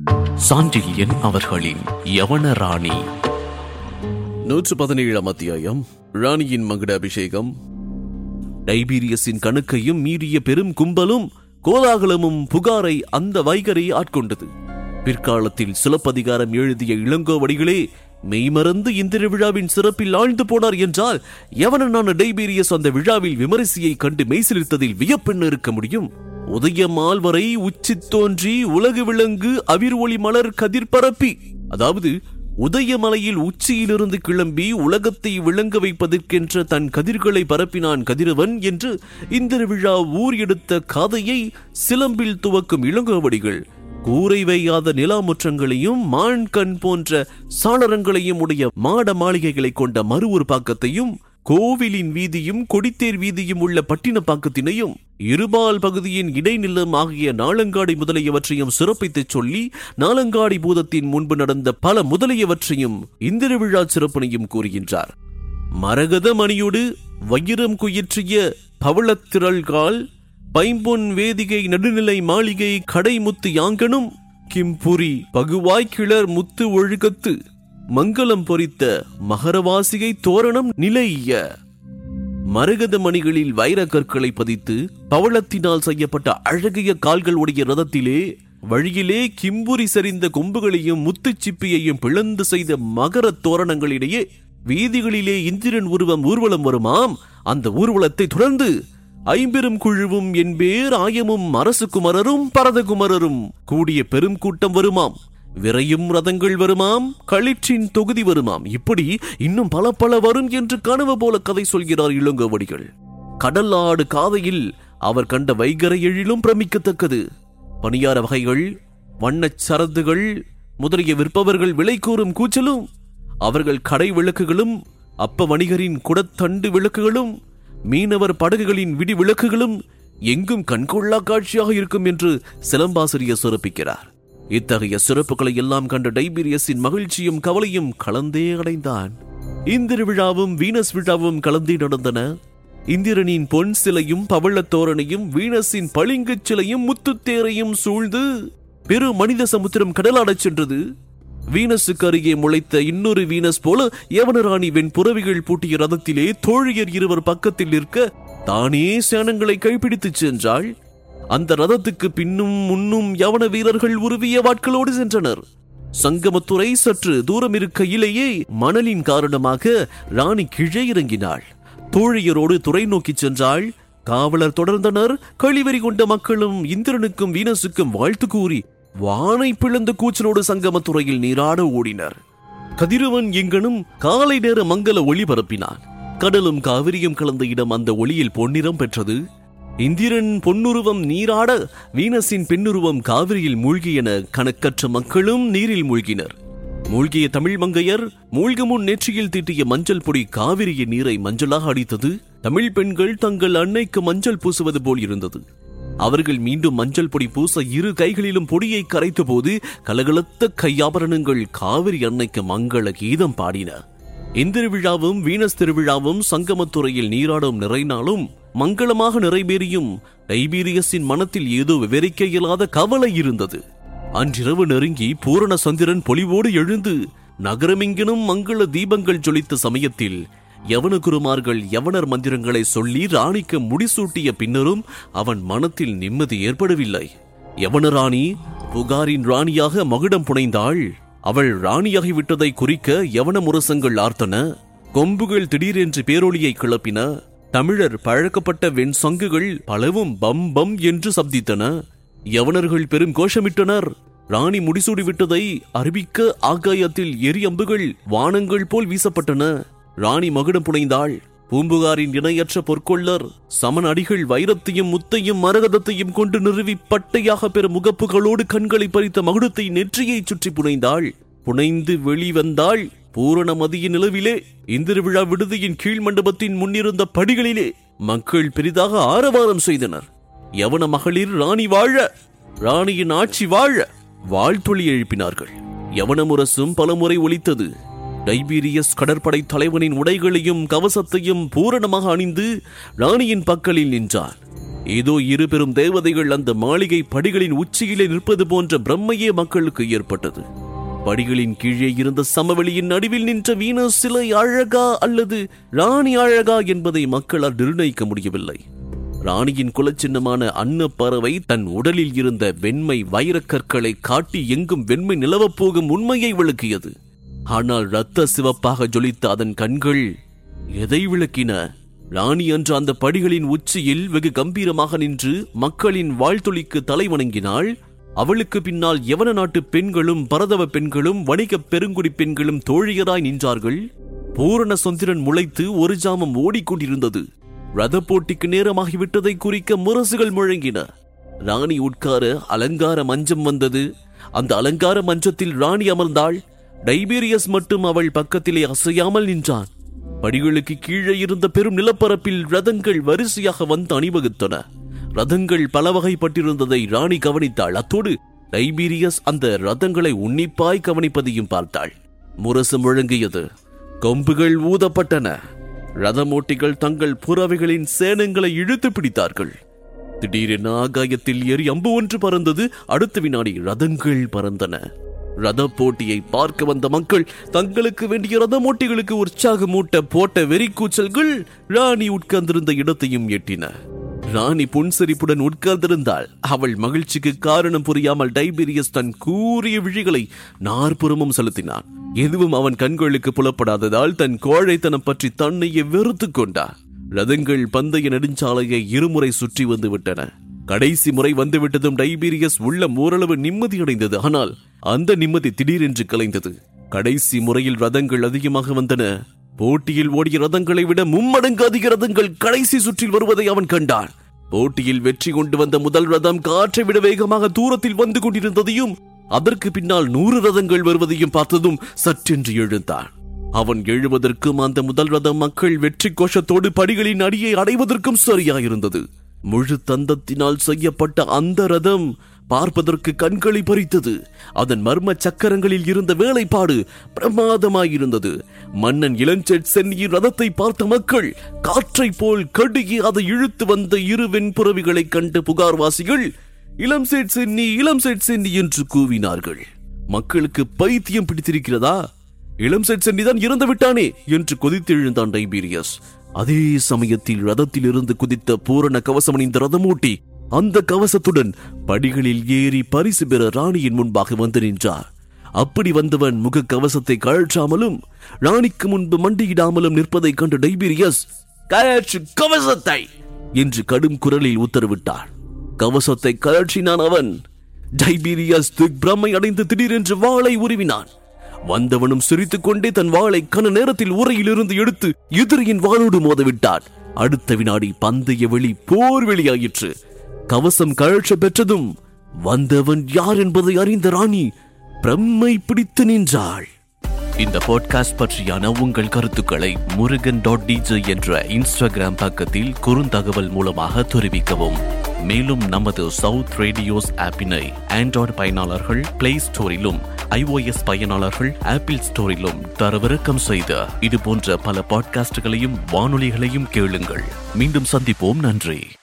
சாண்டில்யன் அவர்களின் யவன ராணி நூற்று பதினேழாம் அத்தியாயம் ராணியின் மகுட அபிஷேகம் டைபீரியஸின் கணக்கையும் மீறிய பெரும் கும்பலும் கோலாகலமும் புகாரை அந்த வைகரை ஆட்கொண்டது பிற்காலத்தில் சிலப்பதிகாரம் எழுதிய இளங்கோவடிகளே மெய்மறந்து இந்திர விழாவின் சிறப்பில் ஆழ்ந்து போனார் என்றால் எவனான டைபீரியஸ் அந்த விழாவில் விமரிசையை கண்டு மெய்சிலிர்த்ததில் வியப்பெண்ண இருக்க முடியும் உதயமால் வரை உச்சி தோன்றி உலகு விளங்கு அவிர் ஒளி மலர் கதிர் பரப்பி அதாவது உதயமலையில் உச்சியிலிருந்து கிளம்பி உலகத்தை விளங்க வைப்பதற்கென்ற தன் கதிர்களை பரப்பினான் கதிரவன் என்று இந்திர விழா ஊர் எடுத்த காதையை சிலம்பில் துவக்கும் இளங்கோவடிகள் கூரை வையாத நிலாமுற்றங்களையும் மான் கண் போன்ற சாளரங்களையும் உடைய மாட மாளிகைகளை கொண்ட மறு ஒரு பாக்கத்தையும் கோவிலின் வீதியும் கொடித்தேர் வீதியும் உள்ள பட்டினப்பாக்கத்தினையும் இருபால் பகுதியின் இடைநிலம் ஆகிய நாளங்காடி முதலியவற்றையும் சிறப்பித்துச் சொல்லி நாளங்காடி பூதத்தின் முன்பு நடந்த பல முதலியவற்றையும் இந்திர விழா சிறப்பினையும் கூறுகின்றார் மரகத மணியோடு வயிரம் குயிற்றிய பவளத்திரள்கால் பைம்பொன் வேதிகை நடுநிலை மாளிகை கடைமுத்து யாங்கனும் கிம்புரி பகுவாய் கிளர் முத்து ஒழுகத்து மங்களம் பொறித்த மகரவாசிகை தோரணம் நிலைய மரகத மணிகளில் வைரக் கற்களை பதித்து பவளத்தினால் செய்யப்பட்ட அழகிய கால்கள் உடைய ரதத்திலே வழியிலே கிம்புரி சரிந்த கொம்புகளையும் முத்துச் சிப்பியையும் பிளந்து செய்த மகரத் தோரணங்களிடையே வீதிகளிலே இந்திரன் உருவம் ஊர்வலம் வருமாம் அந்த ஊர்வலத்தை தொடர்ந்து ஐம்பெரும் குழுவும் என்பேர் ஆயமும் அரசு குமரரும் பரதகுமரரும் கூடிய பெரும் கூட்டம் வருமாம் விரையும் ரதங்கள் வருமாம் களிற்றின் தொகுதி வருமாம் இப்படி இன்னும் பல பல வரும் என்று கனவு போல கதை சொல்கிறார் இளங்கோவடிகள் கடலாடு காதையில் அவர் கண்ட வைகரை எழிலும் பிரமிக்கத்தக்கது பணியார வகைகள் வண்ணச் சரதுகள் முதலிய விற்பவர்கள் விலை கூறும் கூச்சலும் அவர்கள் கடை விளக்குகளும் அப்ப வணிகரின் குடத்தண்டு விளக்குகளும் மீனவர் படகுகளின் விடி விளக்குகளும் எங்கும் கண்கொள்ளா காட்சியாக இருக்கும் என்று சிலம்பாசிரியர் சிறப்பிக்கிறார் இத்தகைய சிறப்புகளை எல்லாம் கண்ட டைபீரியஸின் மகிழ்ச்சியும் கவலையும் கலந்தே அடைந்தான் இந்திர விழாவும் வீனஸ் விழாவும் கலந்தே நடந்தன இந்திரனின் பொன் சிலையும் பவளத் தோரணையும் வீனஸின் பளிங்குச் சிலையும் முத்துத்தேரையும் சூழ்ந்து பெரு மனித சமுத்திரம் கடலாடச் சென்றது வீனஸுக்கு அருகே முளைத்த இன்னொரு வீனஸ் போல யவனராணி வெண் புறவிகள் பூட்டிய ரதத்திலே தோழியர் இருவர் பக்கத்தில் நிற்க தானே சேனங்களை கைப்பிடித்துச் சென்றாள் அந்த ரதத்துக்கு பின்னும் முன்னும் யவன வீரர்கள் உருவிய வாட்களோடு சென்றனர் சங்கமத்துறை சற்று தூரம் இருக்கையிலேயே மணலின் காரணமாக ராணி கீழே இறங்கினாள் தோழியரோடு துறை நோக்கிச் சென்றாள் காவலர் தொடர்ந்தனர் கழிவெறி கொண்ட மக்களும் இந்திரனுக்கும் வீனஸுக்கும் வாழ்த்து கூறி வானை பிளந்த கூச்சலோடு சங்கமத்துறையில் நீராட ஓடினர் கதிரவன் எங்கனும் காலை நேர மங்கல ஒளி பரப்பினான் கடலும் காவிரியும் கலந்த இடம் அந்த ஒளியில் பொன்னிறம் பெற்றது இந்திரன் பொன்னுருவம் நீராட வீனஸின் பெண்ணுருவம் காவிரியில் மூழ்கியன கணக்கற்ற மக்களும் நீரில் மூழ்கினர் மூழ்கிய தமிழ் மங்கையர் மூழ்க முன் நெற்றியில் தீட்டிய மஞ்சள் பொடி காவிரியின் நீரை மஞ்சளாக அடித்தது தமிழ் பெண்கள் தங்கள் அன்னைக்கு மஞ்சள் பூசுவது போல் இருந்தது அவர்கள் மீண்டும் மஞ்சள் பொடி பூச இரு கைகளிலும் பொடியை கரைத்த போது கலகலத்த கையாபரணங்கள் காவிரி அன்னைக்கு மங்கள கீதம் பாடின இந்திர விழாவும் வீனஸ் திருவிழாவும் சங்கமத்துறையில் நீராடும் நிறைநாளும் மங்களமாக நிறைவேறியும் டைபீரியஸின் மனத்தில் ஏதோ விவரிக்க இயலாத கவலை இருந்தது அன்றிரவு நெருங்கி பூரண சந்திரன் பொலிவோடு எழுந்து நகரமெங்கினும் மங்கள தீபங்கள் ஜொலித்த சமயத்தில் யவன குருமார்கள் யவனர் மந்திரங்களை சொல்லி ராணிக்கு முடிசூட்டிய பின்னரும் அவன் மனத்தில் நிம்மதி ஏற்படவில்லை யவன ராணி புகாரின் ராணியாக மகுடம் புனைந்தாள் அவள் ராணியாகி விட்டதை குறிக்க யவன முரசங்கள் ஆர்த்தன கொம்புகள் திடீரென்று பேரொளியை கிளப்பின தமிழர் பழக்கப்பட்ட வெண் சங்குகள் பலவும் பம் பம் என்று சப்தித்தன யவனர்கள் பெரும் கோஷமிட்டனர் ராணி முடிசூடி விட்டதை அறிவிக்க ஆகாயத்தில் எரியம்புகள் வானங்கள் போல் வீசப்பட்டன ராணி மகுடம் புனைந்தாள் பூம்புகாரின் இணையற்ற பொற்கொள்ளர் சமன் அடிகள் வைரத்தையும் முத்தையும் மரகதத்தையும் கொண்டு நிறுவி பட்டையாக பெறும் முகப்புகளோடு கண்களை பறித்த மகுடத்தை நெற்றியை சுற்றி புனைந்தாள் புனைந்து வெளிவந்தாள் பூரண மதிய நிலவிலே இந்திர விழா விடுதியின் கீழ் மண்டபத்தின் முன்னிருந்த படிகளிலே மக்கள் பெரிதாக ஆரவாரம் செய்தனர் யவன மகளிர் ராணி வாழ ராணியின் ஆட்சி வாழ வாழ்த்தொளி எழுப்பினார்கள் யவன முரசும் பலமுறை ஒலித்தது டைபீரியஸ் கடற்படை தலைவனின் உடைகளையும் கவசத்தையும் பூரணமாக அணிந்து ராணியின் பக்கலில் நின்றான் ஏதோ இரு பெரும் தேவதைகள் அந்த மாளிகை படிகளின் உச்சியிலே நிற்பது போன்ற பிரம்மையே மக்களுக்கு ஏற்பட்டது படிகளின் கீழே இருந்த சமவெளியின் நடுவில் நின்ற வீனஸ் சிலை அழகா அல்லது ராணி அழகா என்பதை மக்களால் நிர்ணயிக்க முடியவில்லை ராணியின் குலச்சின்னமான அன்னப்பறவை தன் உடலில் இருந்த வெண்மை வைரக்கற்களை காட்டி எங்கும் வெண்மை நிலவப் போகும் உண்மையை விளக்கியது ஆனால் இரத்த சிவப்பாக ஜொலித்த அதன் கண்கள் எதை விளக்கின ராணி என்ற அந்த படிகளின் உச்சியில் வெகு கம்பீரமாக நின்று மக்களின் வாழ்த்துளிக்கு தலை வணங்கினாள் அவளுக்கு பின்னால் யவன நாட்டு பெண்களும் பரதவ பெண்களும் வணிகப் பெருங்குடி பெண்களும் தோழியராய் நின்றார்கள் பூரண சொந்திரன் முளைத்து ஒரு ஜாமம் ஓடிக்கொண்டிருந்தது ரத போட்டிக்கு நேரமாகிவிட்டதை குறிக்க முரசுகள் முழங்கின ராணி உட்கார அலங்கார மஞ்சம் வந்தது அந்த அலங்கார மஞ்சத்தில் ராணி அமர்ந்தாள் டைபீரியஸ் மட்டும் அவள் பக்கத்திலே அசையாமல் நின்றான் படிகளுக்கு கீழே இருந்த பெரும் நிலப்பரப்பில் ரதங்கள் வரிசையாக வந்து அணிவகுத்தன ரதங்கள் பல வகைப்பட்டிருந்ததை ராணி கவனித்தாள் அத்தோடு டைபீரியஸ் அந்த ரதங்களை உன்னிப்பாய் கவனிப்பதையும் பார்த்தாள் முரசு முழங்கியது கொம்புகள் ஊதப்பட்டன ரதமோட்டிகள் தங்கள் புறவைகளின் சேனங்களை இழுத்து பிடித்தார்கள் திடீரென ஆகாயத்தில் ஏறி அம்பு ஒன்று பறந்தது அடுத்த வினாடி ரதங்கள் பறந்தன ரத போட்டியை பார்க்க வந்த மக்கள் தங்களுக்கு வேண்டிய ரதமோட்டிகளுக்கு உற்சாகமூட்ட போட்ட வெறிக்கூச்சல்கள் ராணி உட்கார்ந்திருந்த இடத்தையும் எட்டின ராணி புன்சிரிப்புடன் உட்கார்ந்திருந்தாள் அவள் மகிழ்ச்சிக்கு காரணம் புரியாமல் டைபீரியஸ் தன் கூறிய விழிகளை நாற்புறமும் செலுத்தினான் எதுவும் அவன் கண்களுக்கு புலப்படாததால் தன் கோழைத்தனம் பற்றி தன்னையே வெறுத்துக் கொண்டார் ரதங்கள் பந்தய நெடுஞ்சாலையை இருமுறை சுற்றி வந்து விட்டன கடைசி முறை வந்துவிட்டதும் டைபீரியஸ் உள்ளம் ஓரளவு நிம்மதியடைந்தது ஆனால் அந்த நிம்மதி திடீரென்று கலைந்தது கடைசி முறையில் ரதங்கள் அதிகமாக வந்தன போட்டியில் ஓடிய ரதங்களை விட மும்மடங்கு அதிக ரதங்கள் கடைசி சுற்றில் வருவதை அவன் கண்டான் போட்டியில் வெற்றி கொண்டு வந்த முதல் ரதம் காற்றை விட வேகமாக தூரத்தில் வந்து கொண்டிருந்ததையும் அதற்கு பின்னால் நூறு ரதங்கள் வருவதையும் பார்த்ததும் சற்றென்று எழுந்தான் அவன் எழுவதற்கும் அந்த முதல் ரதம் மக்கள் வெற்றி கோஷத்தோடு படிகளின் அடியை அடைவதற்கும் சரியாயிருந்தது முழு தந்தத்தினால் செய்யப்பட்ட அந்த ரதம் பார்ப்பதற்கு கண்களை பறித்தது அதன் மர்ம சக்கரங்களில் இருந்த வேலைப்பாடு பிரமாதமாயிருந்தது மன்னன் இளஞ்செட் சென்னியின் ரதத்தை பார்த்த மக்கள் காற்றைப் போல் கடுகி அதை இழுத்து வந்த இரு வெண்புறவிகளைக் கண்ட புகார்வாசிகள் இளம் சேட் சென்னி இளம் சேட் சென்னி என்று கூவினார்கள் மக்களுக்கு பைத்தியம் பிடித்திருக்கிறதா இளம் செட் சென்னிதான் இறந்து விட்டானே என்று கொதித்தெழுந்தான் டைபீரியஸ் அதே சமயத்தில் ரதத்தில் இருந்து குதித்த பூரண கவசம் அணிந்த ரதமூட்டி அந்த கவசத்துடன் படிகளில் ஏறி பரிசு பெற ராணியின் முன்பாக வந்து நின்றார் அப்படி வந்தவன் முக கவசத்தை கழற்றாமலும் ராணிக்கு முன்பு மண்டியிடாமலும் நிற்பதைக் கண்ட டைபீரியஸ் கழற்று கவசத்தை என்று கடும் குரலில் உத்தரவிட்டார் கவசத்தை கழற்றினான் அவன் டைபீரியஸ் திக்பிரமை அடைந்து திடீரென்று வாளை உருவினான் வந்தவனும் சிரித்துக் கொண்டே தன் வாளை கன நேரத்தில் உரையிலிருந்து எடுத்து எதிரியின் வாளோடு மோதவிட்டான் அடுத்த வினாடி பந்தய வெளி போர் வெளியாயிற்று கவசம் கழற்ற பெற்றதும் வந்தவன் யார் என்பதை அறிந்த ராணி பிரம்மை பிடித்து நின்றாள் இந்த பாட்காஸ்ட் பற்றியான உங்கள் கருத்துக்களை முருகன் டாட் டிஜே என்ற இன்ஸ்டாகிராம் பக்கத்தில் குறுந்தகவல் மூலமாக தெரிவிக்கவும் மேலும் நமது சவுத் ரேடியோஸ் ஆப்பினை ஆண்ட்ராய்டு பயனாளர்கள் பிளே ஸ்டோரிலும் ஐஓஎஸ் பயனாளர்கள் ஆப்பிள் ஸ்டோரிலும் தரவிறக்கம் செய்த இது போன்ற பல பாட்காஸ்டுகளையும் வானொலிகளையும் கேளுங்கள் மீண்டும் சந்திப்போம் நன்றி